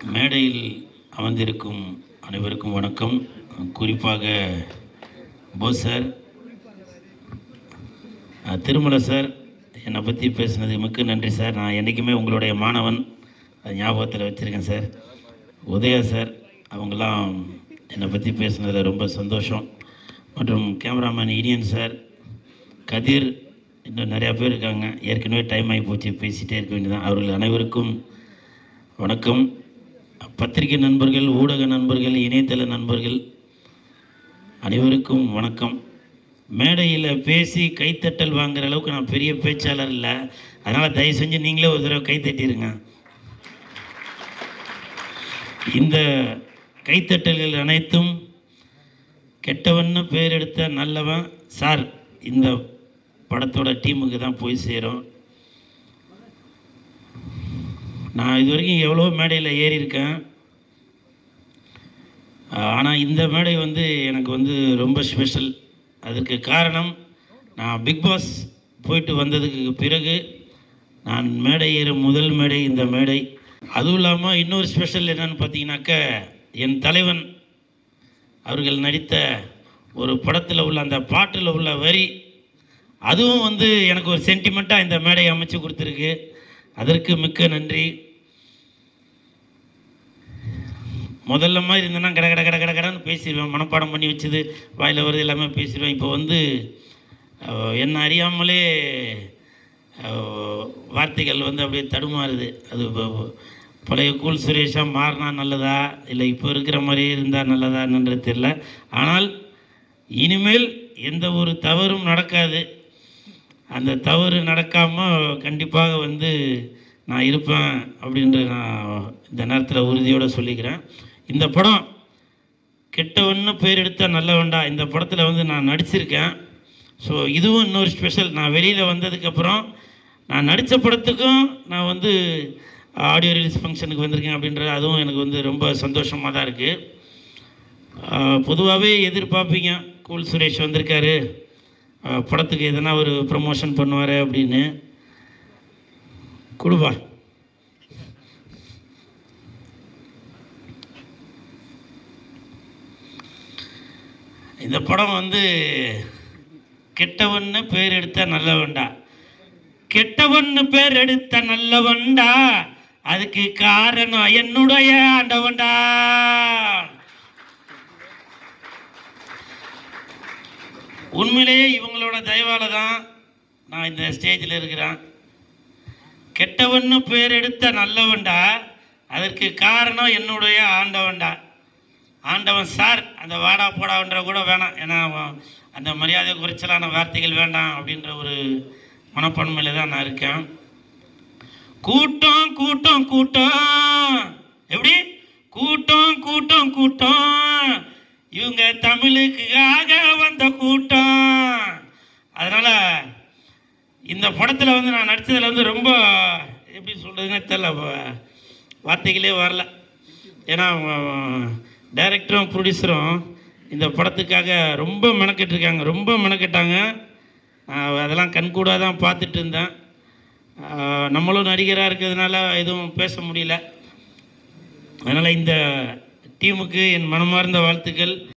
மேடையில் அமர்ந்திருக்கும் அனைவருக்கும் வணக்கம் குறிப்பாக போஸ் சார் அஹ், திருமலை சார் என்னை பற்றி பேசுனது மிக்க நன்றி சார் நான் என்றைக்குமே உங்களுடைய மாணவன் அது ஞாபகத்தில் வச்சுருக்கேன் சார் உதயா சார் அவங்கெல்லாம் என்னை பற்றி பேசுனதில் ரொம்ப சந்தோஷம் மற்றும் கேமராமேன் இனியன் சார் கதிர் இன்னும் நிறையா பேர் இருக்காங்க ஏற்கனவே டைம் ஆகி போச்சு பேசிகிட்டே இருக்க வேண்டியதான் அவர்கள் அனைவருக்கும் வணக்கம் பத்திரிகை நண்பர்கள் ஊடக நண்பர்கள் இணையதள நண்பர்கள் அனைவருக்கும் வணக்கம் மேடையில் பேசி கைத்தட்டல் வாங்குற அளவுக்கு நான் பெரிய பேச்சாளர் இல்லை அதனால் தயவு செஞ்சு நீங்களே ஒரு தடவை கைத்தட்டிருங்க இந்த கைத்தட்டல்கள் அனைத்தும் கெட்டவன்னு பேர் எடுத்த நல்லவன் சார் இந்த படத்தோட டீமுக்கு தான் போய் சேரும் நான் இது வரைக்கும் எவ்வளோ மேடையில் ஏறி இருக்கேன் ஆனால் இந்த மேடை வந்து எனக்கு வந்து ரொம்ப ஸ்பெஷல் அதுக்கு காரணம் நான் பிக் பாஸ் போயிட்டு வந்ததுக்கு பிறகு நான் மேடை ஏற முதல் மேடை இந்த மேடை அதுவும் இல்லாமல் இன்னொரு ஸ்பெஷல் என்னன்னு பார்த்தீங்கன்னாக்க என் தலைவன் அவர்கள் நடித்த ஒரு படத்தில் உள்ள அந்த பாட்டில் உள்ள வரி அதுவும் வந்து எனக்கு ஒரு சென்டிமெண்ட்டாக இந்த மேடையை அமைச்சு கொடுத்துருக்கு அதற்கு மிக்க நன்றி முதல்ல மாதிரி இருந்தேன்னா கட கட கட கட கடன்னு பேசிடுவேன் மனப்பாடம் பண்ணி வச்சது வாயில் வருது எல்லாமே பேசிடுவேன் இப்போ வந்து அஹ், என்ன அறியாமலே அஹ், வார்த்தைகள் வந்து அப்படியே தடுமாறுது அது ப- பழைய கூல் சுரேஷாக மாறினா நல்லதா இல்லை இப்போ இருக்கிற மாதிரியே இருந்தால் நல்லதான்ன்றது தெரில ஆனால் இனிமேல் எந்த ஒரு தவறும் நடக்காது அந்த தவறு நடக்காமல் கண்டிப்பாக வந்து நான் இருப்பேன் அப்படின்ற நான் இந்த நேரத்தில் உறுதியோடு சொல்லிக்கிறேன் இந்த படம் கெட்டவன்னு பேர் எடுத்த நல்லவன்டா இந்த படத்தில் வந்து நான் நடிச்சிருக்கேன் ஸோ இதுவும் இன்னொரு ஸ்பெஷல் நான் வெளியில் வந்ததுக்கப்புறம் நான் நடித்த படத்துக்கும் நான் வந்து ஆடியோ ரிலீஸ் ஃபங்க்ஷனுக்கு வந்திருக்கேன் அப்படின்றது அதுவும் எனக்கு வந்து ரொம்ப சந்தோஷமாக தான் இருக்குது பொதுவாகவே எதிர்பார்ப்பீங்க கூல் சுரேஷ் வந்திருக்காரு ஆஹ் படத்துக்கு எதனா ஒரு ப்ரமோஷன் பண்ணுவார் அப்படின்னு கொடுப்பா இந்த படம் வந்து கெட்டவன்னு பேர் எடுத்த நல்லவன்டா கெட்டவன்னு பேர் எடுத்த நல்லவன்டா அதுக்கு காரணம் என்னுடைய ஆண்டவன்டா உண்மையிலேயே இவங்களோட தயவால தான் நான் இந்த ஸ்டேஜில் இருக்கிறேன் கெட்டவன்னு பேர் எடுத்த நல்லவன்டா அதற்கு காரணம் என்னுடைய ஆண்டவன்டா ஆண்டவன் சார் அந்த வாடா போடான்ற கூட வேணாம் ஏன்னா அவன் அந்த மரியாதை குறைச்சலான வார்த்தைகள் வேண்டாம் அப்படின்ற ஒரு மனப்பான்மையில் தான் நான் இருக்கேன் கூட்டம் கூட்டம் கூட்டம் எப்படி கூட்டம் கூட்டம் கூட்டம் இவங்க தமிழுக்காக வந்த கூட்டம் அதனால் இந்த படத்தில் வந்து நான் நடித்ததில் வந்து ரொம்ப எப்படி சொல்கிறதுனே தெரில வ- வார்த்தைகளே வரல ஏன்னா டைரக்டரும் ப்ரொடியூசரும் இந்த படத்துக்காக ரொம்ப மெனக்கெட்டிருக்காங்க ரொம்ப மெனக்கெட்டாங்க நான் அதெல்லாம் கண்கூடாக தான் பார்த்துட்டு இருந்தேன் ஆஹ் நம்மளும் நடிகராக இருக்கிறதுனால எதுவும் பேச முடியல அதனால் இந்த டீமுக்கு என் மனமார்ந்த வாழ்த்துக்கள்